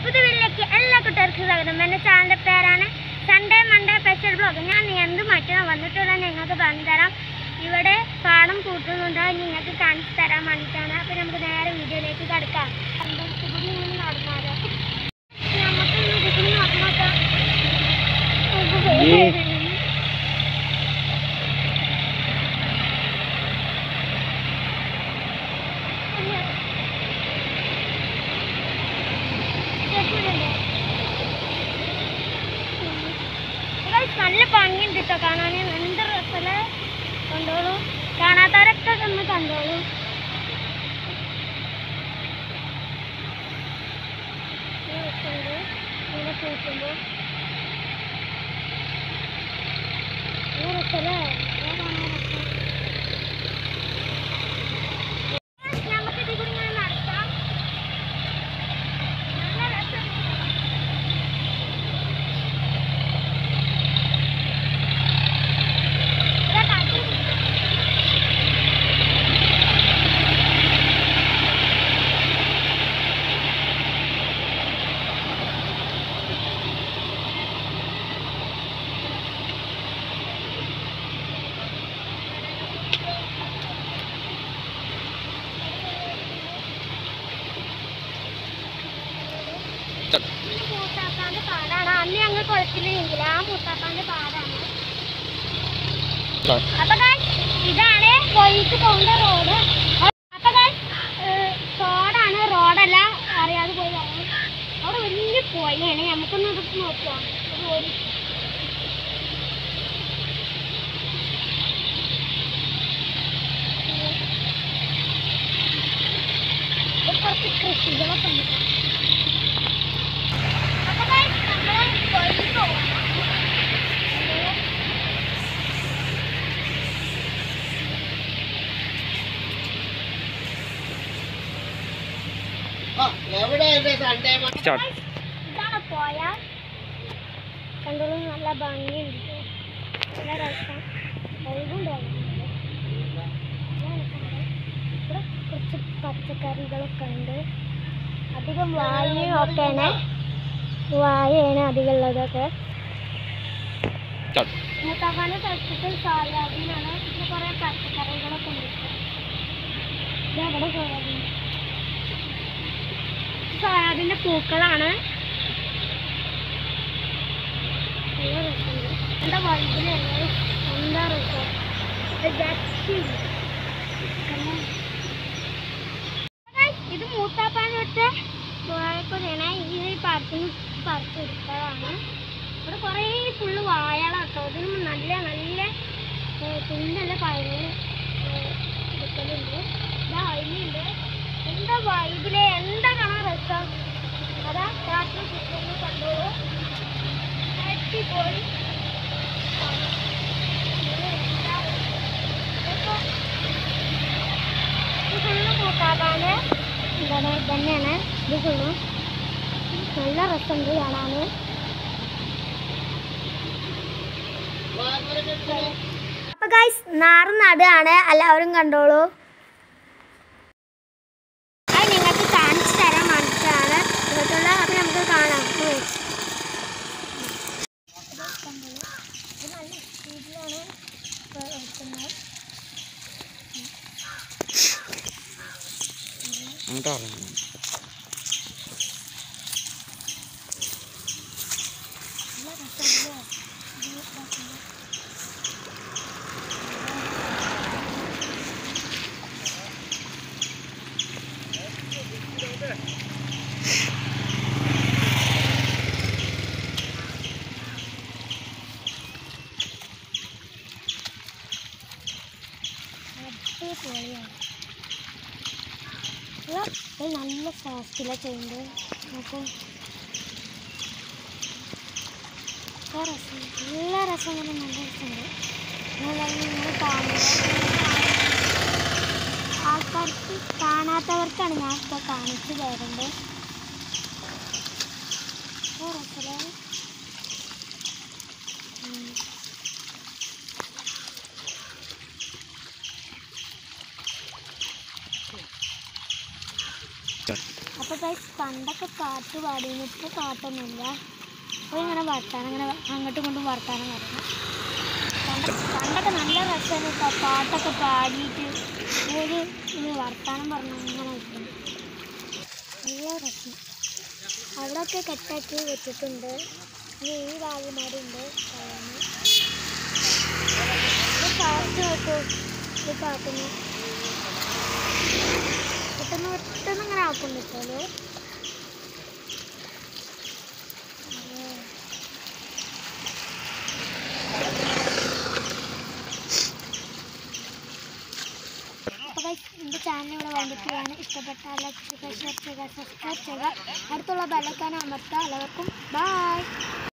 പുതിയ വീട്ടിലേക്ക് എല്ലാ കുട്ടികൾക്കും സ്വാഗതം എൻ്റെ ചാനലിൻ്റെ പേരാണ് സൺഡേ മൺഡേ സ്പെഷ്യൽ ബ്ലോഗ് ഞാൻ എന്ത് മാറ്റണം വന്നിട്ടുള്ള നിങ്ങൾക്ക് പറഞ്ഞു തരാം ഇവിടെ പാടം കൂട്ടുന്നുണ്ട് അത് നിങ്ങൾക്ക് കാണിച്ചു തരാൻ വേണ്ടിയിട്ടാണ് അപ്പോൾ നമുക്ക് നേരെ വീഡിയോയിലേക്ക് കിടക്കാം കൂടി ഇങ്ങനെ നടന്നാലോ നമുക്ക് ഇതിൽ നടന്നോക്കാം ഏ. Guys, നല്ല ഭംഗിയുണ്ട് കേട്ടോ കാണാൻ എന്ത് രസമല്ലേ കണ്ടോളൂ കാണാത്തവരൊക്കെ ഒന്ന് കണ്ടോളൂ ഈ രസമുണ്ട് ഇങ്ങനെ കൂട്ടുമ്പോൾ ഈ രസമല്ലേ ഇങ്ങനെ കാണാൻ രസം. Guys, നമുക്ക് ഇതിൽ കൂടി ഇങ്ങനെ നടക്കാം നല്ല രസമുണ്ട് ഇതാ കാറ്റ് ഈ മൂത്താപ്പാന്റെ പാടാണ് അന്ന് ഞങ്ങൾ കുളത്തിലെങ്കിൽ ആ മൂത്താപ്പാന്റെ പാടാണ് അപ്പൊ guys, ഇതാണ് വഴിക്ക് പോകുന്ന റോഡ് അപ്പൊ guys, ഏഹ്, റോഡാണ് റോഡല്ല അറിയാതെ പോയി പറയാം അവിടെ വലിയ പുഴയാണ് നമുക്കൊന്ന് ഇതൊക്കെ നോക്കാം ഒരു ഒരു ഇവിടെ കുറച്ച് കൃഷികളൊക്കെ ഉണ്ട് അപ്പൊ guys, നമ്മള് വഴിക്ക് പോവാം സ്റ്റാർട്ട് ഇതാണ് പോയ കണ്ടോളൂ നല്ല ഭംഗിയുണ്ട് ട്ടോ. നല്ല രസം ഒഴുകും തോന്നുന്നുണ്ട് നല്ല രസമുണ്ട്. ഇവിടെ കുറച്ച് പച്ചക്കറികളൊക്കെ ഉണ്ട് അധികം വായയും ഒക്കെയാണ് വായയാണ് അധികം ഉള്ളതൊക്കെ സ്റ്റാർട്ട് മൂത്താപ്പാൻ്റെ തൊട്ടിട്ട് സോയാബീനാണ് പിന്നെ കുറേ പച്ചക്കറികളൊക്കെ ഉണ്ട് ഇത് അവിടെ സോയാബീൻ സോയാബീൻ്റെ പൂക്കളാണ് നല്ല രസമുണ്ട് എന്താ വൈബിലാണ് എന്താ രസം ഇത് രക്ഷയില്ല. പിന്നെ guys, ഇത് മൂത്താപ്പാൻ വെച്ച വാഴക്കൊലയാണ് ഇത് പറിച്ച് പറിച്ചെടുത്തതാണ് ഇവിടെ കുറേ ഫുള്ള് വാഴകളാട്ടോ ഇതിന് നല്ല നല്ല തുണ്ടല്ല പഴങ്ങൾ എടുക്കലുണ്ട് ഇതാ അയിലുണ്ട് എന്താ വൈബിലെ എന്താ കാണാൻ രസം അതാ രാത്രി ചുറ്റും കണ്ടോളൂ അടിപൊളി ഇത് ഫുള്ള് കൂട്ടാപ്പാണ് എന്താണ് ഇതന്നെയാണ് ഇത് ഫുള്ളും നല്ല രസമുണ്ട് കാണാൻ അപ്പൊ ഗൈസ് നാറ് നടുകയാണ് എല്ലാവരും കണ്ടോളൂ അത് നിങ്ങൾക്ക് കാണിച്ചു തരാൻ വേണ്ടിയിട്ടാണ് ഇതൊക്കെയുള്ള അപ്പൊ നമുക്ക് കാണാം ഉം. ഇത് കണ്ടോളൂ. ഇത് നല്ല സ്പീഡിലാണ് ഇപ്പൊ വെക്കുന്നത്. അങ്ങോട്ട് പറഞ്ഞു നല്ല രസമല്ലേ? ഇത് ഇതാക്കുന്നത്. അടിപൊളിയാണ് ഇത് ഇത് നല്ല ഫാസ്റ്റിലാണ് ചെയ്യുന്നത് നോക്കൂ നല്ല രസം നല്ല രസം നല്ല നല്ല രസമുണ്ട് നിങ്ങൾ കാണുന്നത് ആൾക്കാർക്ക് കാണാത്തവർക്കാണ് ഞാൻ ഇപ്പോൾ കാണിച്ചു തരുന്നത് നല്ല രസമല്ലേ ഉം. സ്റ്റാർട്ട് അപ്പോൾ ഗൈസ് പണ്ടൊക്കെ പാട്ട് പാടിയിരുന്നു ഇപ്പോൾ പാട്ടൊന്നുമില്ല അപ്പോൾ ഇങ്ങനെ വർത്താനം ഇങ്ങനെ അങ്ങോട്ടും ഇങ്ങോട്ടും വർത്താനം പറയണം പണ്ട് പണ്ടൊക്കെ നല്ല രസമായിരുന്നു കേട്ടോ പാട്ടൊക്കെ പാടിയിട്ട് ഒരു ഇത് വർത്താനം പറഞ്ഞു അങ്ങനെ നിൽക്കുന്നു നല്ല രസം അവിടെയൊക്കെ കെട്ടാക്കി വെച്ചിട്ടുണ്ട് ഇനി ഈ വാഗുമാരുണ്ട് ഇത് പാട്ട് കേട്ടു ഈ പാട്ടിന് പെട്ടെന്ന് പെട്ടെന്ന് ഇങ്ങനെ ആക്കും കിട്ടുമല്ലോ അപ്പോൾ guys, എൻ്റെ ചാനൽ ഇവിടെ വന്നിട്ടുള്ളതാണ് ഇഷ്ടപ്പെട്ടാൽ ലൈക്ക് ചെയ്യുക ഷെയർ ചെയ്യുക സബ്സ്ക്രൈബ് ചെയ്യുക അടുത്തുള്ള ബെല്ലൈക്കാൻ അമർത്തുക എല്ലാവർക്കും ബൈ